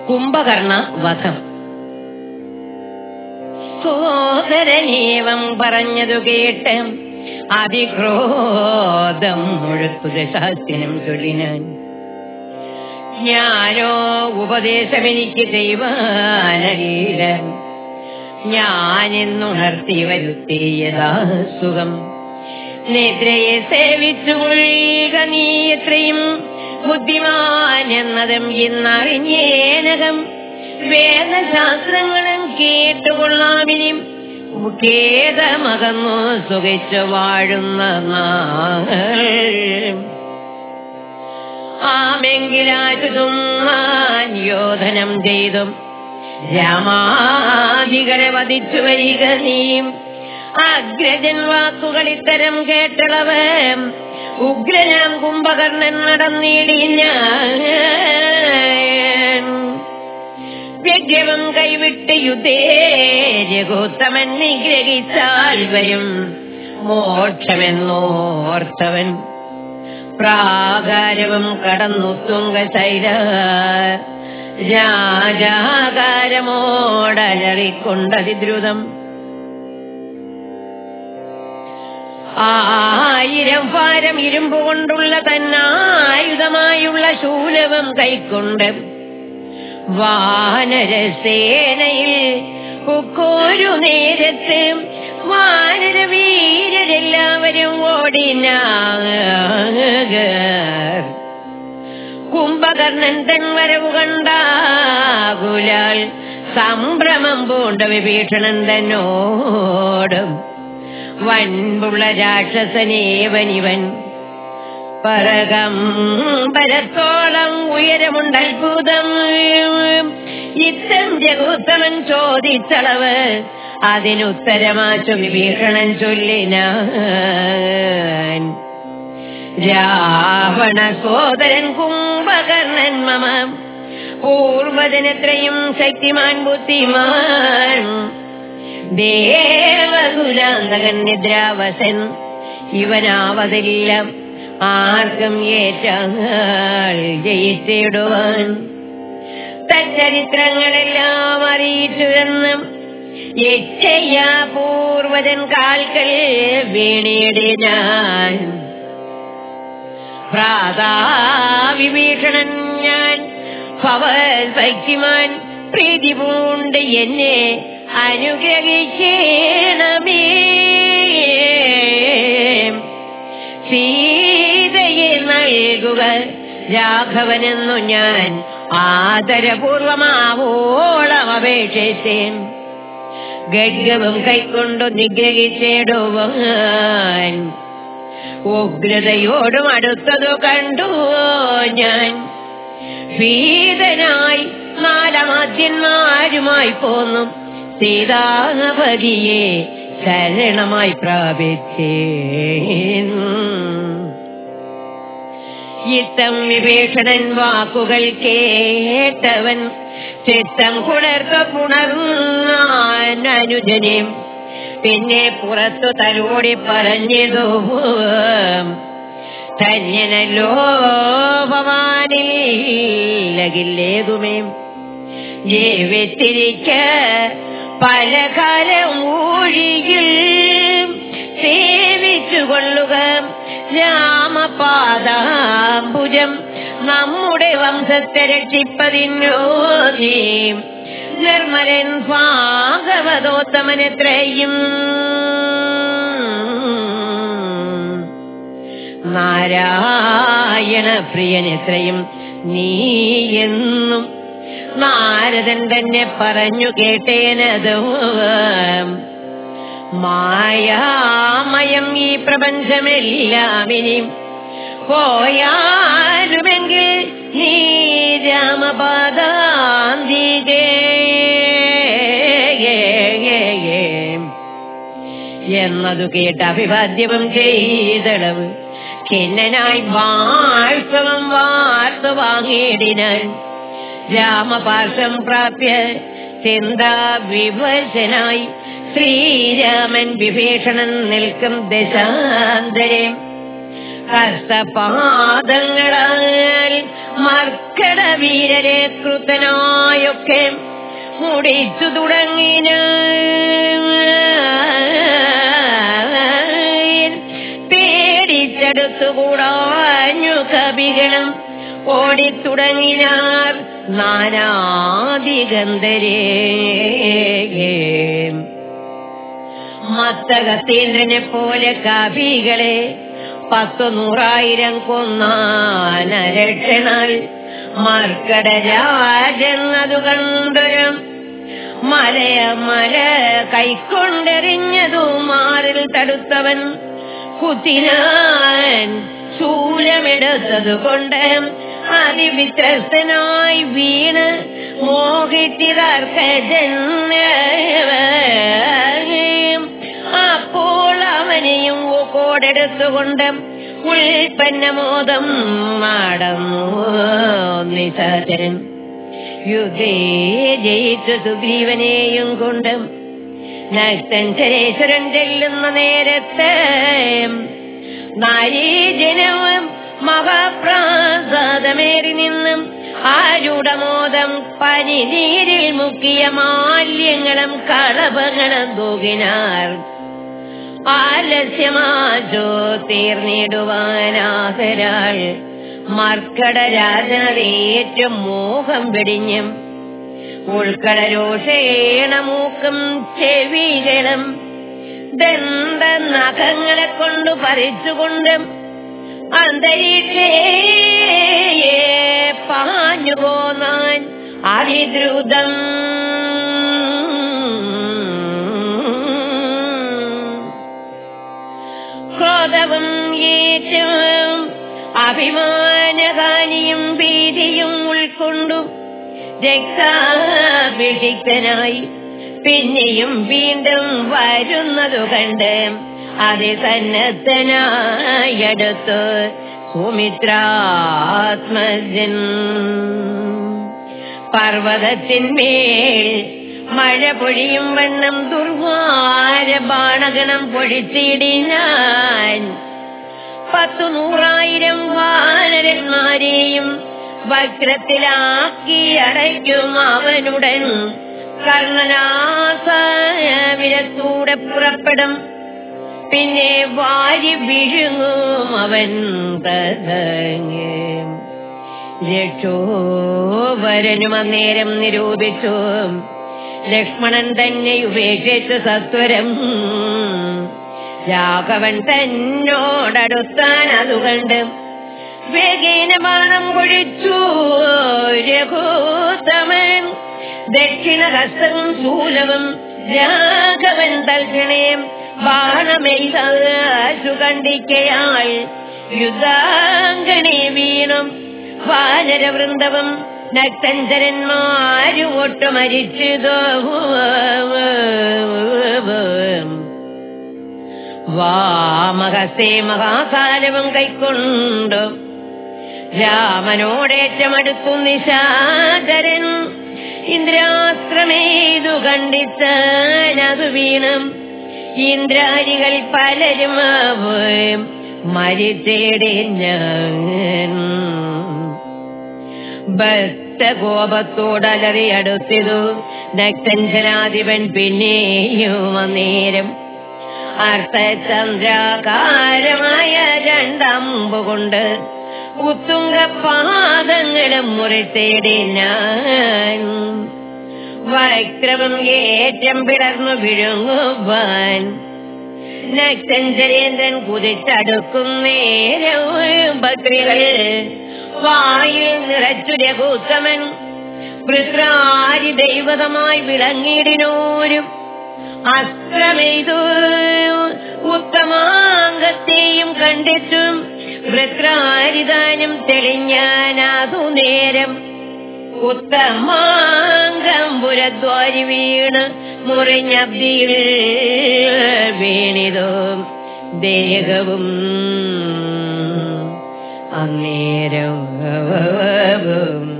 കുംഭകർണ വധം സോദരനേവം പറഞ്ഞതു കേട്ട് അതിക്രോധം മുഴുത്തു ദശാസ്യനും ചൊല്ലിനാൻ ഞാനോ ഉപദേശമെനിക്ക് ദൈവാനലീല ഞാനെന്നുണർത്തി വരുത്തിയതാ സുഖം നിദ്രയെ സേവിച്ചു കൊള്ളുക നീ എത്രയും ബുദ്ധിമാൻ എന്നതും ഇന്നറിഞ്ഞേനകം വേദശാസ്ത്രങ്ങളും കേട്ടുകൊള്ളാമിനി ഖേദമകന്നു സുഖിച്ചു വാഴുന്ന നാൾ ആമെങ്കിലാറ്റുതും യോധനം ചെയ്തും രാമാദികരെ വധിച്ചു വരിക നീയും അഗ്രജൻ വാക്കുകൾ ഇത്തരം കേട്ടളവ് ഉഗ്രനാം കുംഭകർണൻ നടന്നിടിഞ്ഞ വ്യഗ്രവും കൈവിട്ട് യുദ്ധേ രഘുത്തമൻ നിഗ്രഹിച്ചാൽ വരും മോക്ഷമെന്നോർത്തവൻ പ്രാകാരവും കടന്നു തുങ്കശൈല രാജാകാരമോടലറിക്കൊണ്ടതിദ്രുതം ആയിരം ഭാരം ഇരുമ്പ് കൊണ്ടുള്ള തന്നായുധമായുള്ള ശൂലവും കൈക്കൊണ്ട് വാനരസേനയിൽ കുക്കോരു നേരത്ത് വാനര വീരരെല്ലാവരും ഓടിനാക കുംഭകർണൻ തൻ വരവ് കണ്ടാകുലാൽ സംഭ്രമം പൂണ്ട വിഭീഷണൻ തന്നോടും വൻപുള്ള രാക്ഷസനേവനിവൻ പറകം പരത്തോളം ഉയരമുണ്ട് അത്ഭുതം ഇത്തം ജഗുത്തമൻ ചോദിച്ചളവ് അതിനുത്തരമാച്ചു വിഭീഷണൻ ചൊല്ലിനാൻ രാവണ സോദരൻ കുംഭകർണൻ മമ പൂർവജനത്രയും ശക്തിമാൻ ബുദ്ധിമാൻ ദേവകുലാന്തകൻ നിദ്രാവസൻ ഇവനാവതില്ല ആർക്കും ഏറ്റാൾ ജയിച്ചിടുവാൻ തച്ചരിത്രങ്ങളെല്ലാം അറിയിച്ചുവെന്നും യക്ഷയ പൂർവജൻ കാൽക്കൽ വീണിടെ ഞാൻ പ്രാതാവിഭീഷണൻ ഞാൻ ഭവസഖ്യമാൻ പ്രീതി പൂണ്ട് എന്നെ അനുഗ്രഹിക്കണമേ സീതയെ നൽകുക രാഘവനെന്നു ഞാൻ ആദരപൂർവമാവോളം അപേക്ഷിച്ചേൻ ഗഡ്ഗവും കൈക്കൊണ്ടു നിഗ്രഹിച്ചിടുവാൻ ഉഗ്രതയോടും അടുത്തതു കണ്ടു ഞാൻ ഭീതനായി നാലമാദ്യന്മാരുമായി പോന്നു സീതാപതിയെ ശരണമായി പ്രാപിച്ചേ ഇത്തം വിഭീഷണൻ വാക്കുകൾ കേട്ടവൻ ചിത്തം കുളർക്ക പുണർന്നാൻ അനുജനെ പിന്നെ പുറത്തു തലോടി പറഞ്ഞതോ ധന്യനല്ലോ ഭവാനില്ലകില്ലേതുമേ ജീവിച്ചിരിക്ക പല കാലം ഊഴിയിൽ സേവിച്ചുകൊള്ളുക രാമപാദാംബുജം നമ്മുടെ വംശത്തെ രക്ഷിപ്പതിനോ നീ നിർമ്മലൻ ഭാഗവതോത്തമനെത്രയും നാരായണ പ്രിയനെത്രയും നീ എന്നും നാരദൻ തന്നെ പറഞ്ഞു കേട്ടേനതോ മായാമയം ഈ പ്രപഞ്ചമെല്ലാം ഇനി പോയാലുമെങ്കിൽ നീ രാമപാദാന്തികേ എന്നതു കേട്ട് അഭിവാദ്യവും ചെയ്തളവ് കിന്നനായി വാഴ്ത്തവം വാർത്തു വാങ്ങിയിടിനാൻ രാമപാർശ്വം പ്രാപ്യ ചിന്താ വിവശനായി ശ്രീരാമൻ വിഭീഷണൻ നിൽക്കും ദശാന്തരെ ഹസ്തപാദങ്ങളാൽ മർക്കട വീരരെ കൃതനായ ഒക്കെ മുടിച്ചു തുടങ്ങിന പേടിച്ചെടുത്തുകൂടാഞ്ഞു കവികളും ഓടിത്തുടങ്ങിനാർ നാനാദിഗന്ധരേ മത്തകത്തീന്ദ്രനെ പോലെ കവികളെ പത്തു നൂറായിരം കൊന്നാനരക്ഷണാൽ മർക്കട രാജെന്നതു കണ്ടൊരു മലയ മല കൈക്കൊണ്ടെറിഞ്ഞതു മാറിൽ തടുത്തവൻ കുത്തിനാൻ ശൂലമെടുത്തതു കൊണ്ട് അതിവിത്രസ്തനായി വീണ് മോഹിച്ചിതർക്കജന്മ അപ്പോൾ അവനെയും കോടെടുത്തുകൊണ്ട് ഉൽപ്പന്നമോദം മാടന്നു നിശാചരൻ യുദ്ധേ ജയിച്ച സുഗ്രീവനെയും കൊണ്ട് നക്തൻ ചരേശ്വരൻ ചെല്ലുന്ന നേരത്തെ നാരീജനവും മഹാപ്രാസാദമേറി നിന്നും ആരുടമോദം പനിനീരിൽ മുക്കിയ മാല്യങ്ങളും കളഭങ്ങളും തൂകിനാർ ആലസ്യമാജോ തീർന്നിടുവാനാകരാൾ മർക്കട രാജനതേറ്റം മോഹം വെടിഞ്ഞും ഉൾക്കടരോഷേണ മൂക്കും ചെവികളും ദന്ത നഖങ്ങളെ കൊണ്ടു പറിച്ചുകൊണ്ടും അന്തരീക്ഷേ പാഞ്ഞു പോന്നാൻ അതിദ്രുതം ക്രോധവും ഏറ്റവും അഭിമാനഹാനിയും ഭീതിയും ഉൾക്കൊണ്ടു രക്താഭിഷിക്തനായി പിന്നെയും വീണ്ടും വരുന്നതു കണ്ട് അതിസന്നദ്ധനായടുത്ത് സുമിത്രാത്മജൻ പർവ്വതത്തിന്മേൽ മഴ പൊഴിയും വണ്ണം ദുർവാര ബാണഗണം പൊഴിച്ചിടിഞ്ഞാൻ പത്തു നൂറായിരം വാനരന്മാരെയും വക്രത്തിലാക്കി അടയ്ക്കും അവനുടൻ കർണനാസവിരത്തൂടെ പുറപ്പെടും പിന്നെ വാരി വിഴുങ്ങും അവൻ രക്ഷോവരനും അന്നേരം നിരൂപിച്ചു ലക്ഷ്മണൻ തന്നെ ഉപേക്ഷിച്ച് സത്വരം രാഘവൻ തന്നോടടുത്താൻ അതുകണ്ട് വേഗേന ബാണം പൊഴിച്ചു രഘുത്തമൻ ദക്ഷിണഹസ്തവും ശൂലവും രാഘവൻ തൽക്ഷണേം ബാണമെയ്തു കണ്ടിക്കയാൾ യുദ്ധാംഗണി വീണും വാനരവൃന്ദവും നക്തഞ്ചരന്മാരും ഒട്ടു മരിച്ചതോ വാമഹസേ മഹാകാലവും കൈക്കൊണ്ടു രാമനോടേറ്റമടുത്തു നിശാചരൻ ഇന്ദ്രാസ്ത്രമേതു കണ്ടിച്ചനതു വീണം ഇന്ദ്രാരികൾ പലരും മരിച്ചേടി ഞാൻ ഭക്തകോപത്തോടലറി അടുത്തിതു നക്തഞ്ചനാധിപൻ പിന്നെയും അന്നേരം അർത്ഥചന്ദ്രാകാരമായ രണ്ടമ്പുകൊണ്ട് ഉത്തുങ്ക പാദങ്ങളും മുറിച്ചേടി ഞാൻ വക്രവും ഏറ്റം പിളർന്നു വിഴുങ്ങുവാൻ നക്തഞ്ചരേന്ദ്രൻ കുതിച്ചടുക്കും നേരവും ഭക്തികൾ വായിൽ നിറച്ചു രഘുത്തമൻ പൃഥ്രാരി ദൈവതമായി വിളങ്ങിയിടിനോരും അസ്ത്രമെയ്തു ഉത്തമാംഗത്തെയും കണ്ടിട്ടും വൃത്രാരിതാനും തെളിഞ്ഞാനതു നേരം ഉത്തമാംഗം പുരദ്വാരി വീണ് മുറിഞ്ഞബ്ദിയിൽ വീണിതോ ദേഹവും അന്നേരവും